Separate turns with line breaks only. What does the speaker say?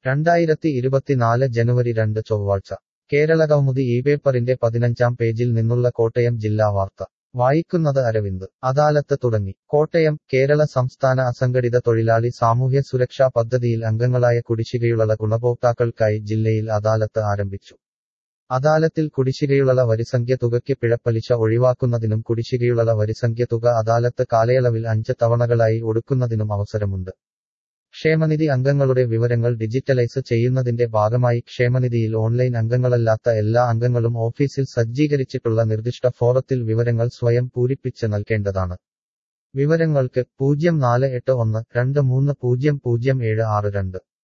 രണ്ടായിരത്തി ഇരുപത്തിനാല് ജനുവരി രണ്ട് ചൊവ്വാഴ്ച കേരളകൗമുദി ഈ പേപ്പറിന്റെ പതിനഞ്ചാം പേജിൽ നിന്നുള്ള കോട്ടയം ജില്ലാ വാർത്ത വായിക്കുന്നത് അരവിന്ദ് അദാലത്ത് തുടങ്ങി കോട്ടയം കേരള സംസ്ഥാന അസംഘടിത തൊഴിലാളി സാമൂഹ്യ സുരക്ഷാ പദ്ധതിയിൽ അംഗങ്ങളായ കുടിശ്ശികയുള്ള ഗുണഭോക്താക്കൾക്കായി ജില്ലയിൽ അദാലത്ത് ആരംഭിച്ചു അദാലത്തിൽ കുടിശ്ശികയുള്ള വരിസംഖ്യ തുകയ്ക്ക് പിഴപ്പലിശ ഒഴിവാക്കുന്നതിനും കുടിശ്ശികയുള്ള വരിസംഖ്യ തുക അദാലത്ത് കാലയളവിൽ അഞ്ച് തവണകളായി ഒടുക്കുന്നതിനും അവസരമുണ്ട് ക്ഷേമനിധി അംഗങ്ങളുടെ വിവരങ്ങൾ ഡിജിറ്റലൈസ് ചെയ്യുന്നതിന്റെ ഭാഗമായി ക്ഷേമനിധിയിൽ ഓൺലൈൻ അംഗങ്ങളല്ലാത്ത എല്ലാ അംഗങ്ങളും ഓഫീസിൽ സജ്ജീകരിച്ചിട്ടുള്ള നിർദ്ദിഷ്ട ഫോറത്തിൽ വിവരങ്ങൾ സ്വയം പൂരിപ്പിച്ച് നൽകേണ്ടതാണ് വിവരങ്ങൾക്ക് പൂജ്യം നാല് എട്ട് ഒന്ന് രണ്ട് മൂന്ന് പൂജ്യം പൂജ്യം ഏഴ് ആറ് രണ്ട്